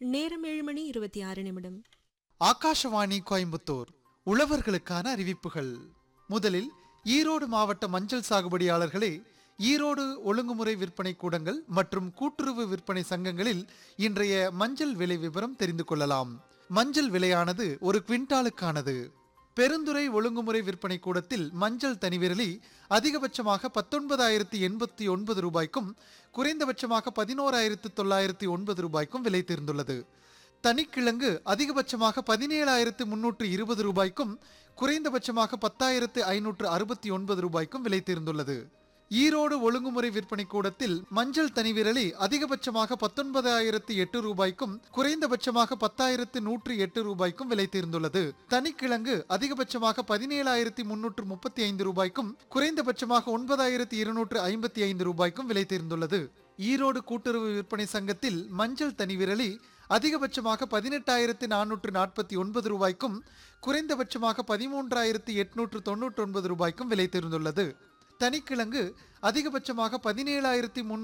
நேரம் ஏழு மணி இருபத்தி ஆறு நிமிடம் ஆகாஷவாணி கோயம்புத்தூர் உழவர்களுக்கான அறிவிப்புகள் முதலில் ஈரோடு மாவட்ட மஞ்சள் சாகுபடியாளர்களே ஈரோடு ஒழுங்குமுறை விற்பனை கூடங்கள் மற்றும் கூட்டுறவு விற்பனை சங்கங்களில் இன்றைய மஞ்சள் விலை விவரம் தெரிந்து கொள்ளலாம் மஞ்சள் விலையானது ஒரு குவிண்டாலுக்கானது பெருந்துறை ஒழுங்குமுறை விற்பனை கூடத்தில் மஞ்சள் தனிவிரலி அதிகபட்சமாக பத்தொன்பதாயிரத்தி எண்பத்தி ஒன்பது ரூபாய்க்கும் குறைந்தபட்சமாக பதினோராயிரத்து தொள்ளாயிரத்தி ஒன்பது ரூபாய்க்கும் விலை தேர்ந்துள்ளது தனிக்கிழங்கு அதிகபட்சமாக பதினேழாயிரத்து முன்னூற்று இருபது ரூபாய்க்கும் குறைந்தபட்சமாக பத்தாயிரத்து ஐநூற்று அறுபத்தி ஒன்பது ரூபாய்க்கும் விலை தேர்ந்துள்ளது ஈரோடு ஒழுங்குமுறை விற்பனை கூடத்தில் மஞ்சள் தனிவிரலி அதிகபட்சமாக பத்தொன்பதாயிரத்து எட்டு ரூபாய்க்கும் குறைந்தபட்சமாக பத்தாயிரத்து நூற்று எட்டு ரூபாய்க்கும் விலை தேர்ந்துள்ளது தனிக்கிழங்கு அதிகபட்சமாக பதினேழாயிரத்தி முன்னூற்று முப்பத்தி ஐந்து ரூபாய்க்கும் குறைந்தபட்சமாக ஒன்பதாயிரத்தி இருநூற்று ஐம்பத்தி ஐந்து ரூபாய்க்கும் விலை தேர்ந்துள்ளது ஈரோடு கூட்டுறவு விற்பனை சங்கத்தில் மஞ்சள் தனிவிரலி அதிகபட்சமாக பதினெட்டாயிரத்தி நானூற்று நாற்பத்தி ஒன்பது ரூபாய்க்கும் குறைந்தபட்சமாக பதிமூன்றாயிரத்தி எட்நூற்று தொண்ணூற்றி ஒன்பது ரூபாய்க்கும் விலை தேர்ந்துள்ளது தனிக்கிழங்கு அதிகபட்சமாக பதினேழாயிரத்தி முன்